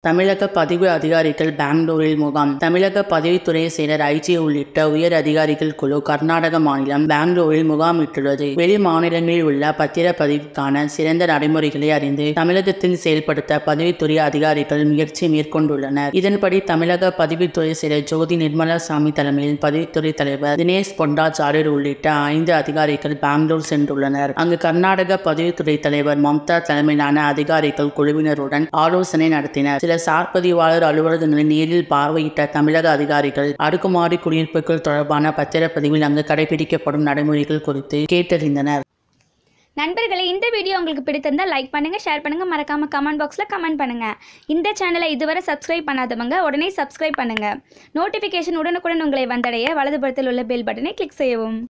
தமிழக பதிவு அதிகாரிகள் பெங்களூரில் முகாம் தமிழக பதிவுத்துறை செயலர் ஐஜி உள்ளிட்ட உயர் அதிகாரிகள் குழு கர்நாடக மாநிலம் பெங்களூரில் முகாமிட்டுள்ளது வெளி மாநிலங்களில் உள்ள பத்திரப்பதிவுக்கான சிறந்த நடைமுறைகளை அறிந்து தமிழகத்தில் செயல்படுத்த பதிவுத்துறை அதிகாரிகள் முயற்சி மேற்கொண்டுள்ளனர் இதன்படி தமிழக பதிவுத்துறை செயலர் ஜோதி நிர்மலாசாமி தலைமையில் பதிவுத்துறை தலைவர் தினேஷ் பொண்டாச்சாரியர் உள்ளிட்ட ஐந்து அதிகாரிகள் பெங்களூர் சென்றுள்ளனர் அங்கு கர்நாடக பதிவுத்துறை தலைவர் மம்தா தலைமையிலான அதிகாரிகள் குழுவினருடன் ஆலோசனை நடத்தினர் சில சார்பதிவாளர் அலுவலகங்களை நேரில் பார்வையிட்ட தமிழக அதிகாரிகள் அடுக்குமாடி குடியிருப்புகள் தொடர்பான பத்திரப்பதிவில் அங்கு கடைபிடிக்கப்படும் நடைமுறைகள் குறித்து கேட்டறிந்தனர் நண்பர்களே இந்த வீடியோ உங்களுக்கு பிடித்திருந்தால் லைக் பண்ணுங்கள் ஷேர் பண்ணுங்கள் மறக்காமல் கமெண்ட் பாக்ஸில் கமெண்ட் பண்ணுங்கள் இந்த சேனலை இதுவரை சப்ஸ்கிரைப் பண்ணாதவங்க உடனே சப்ஸ்கிரைப் பண்ணுங்கள் நோட்டிஃபிகேஷன் உடனுக்குடன் உங்களை வந்தடைய வலதுபுறத்தில் உள்ள பெல் பட்டனை கிளிக் செய்யவும்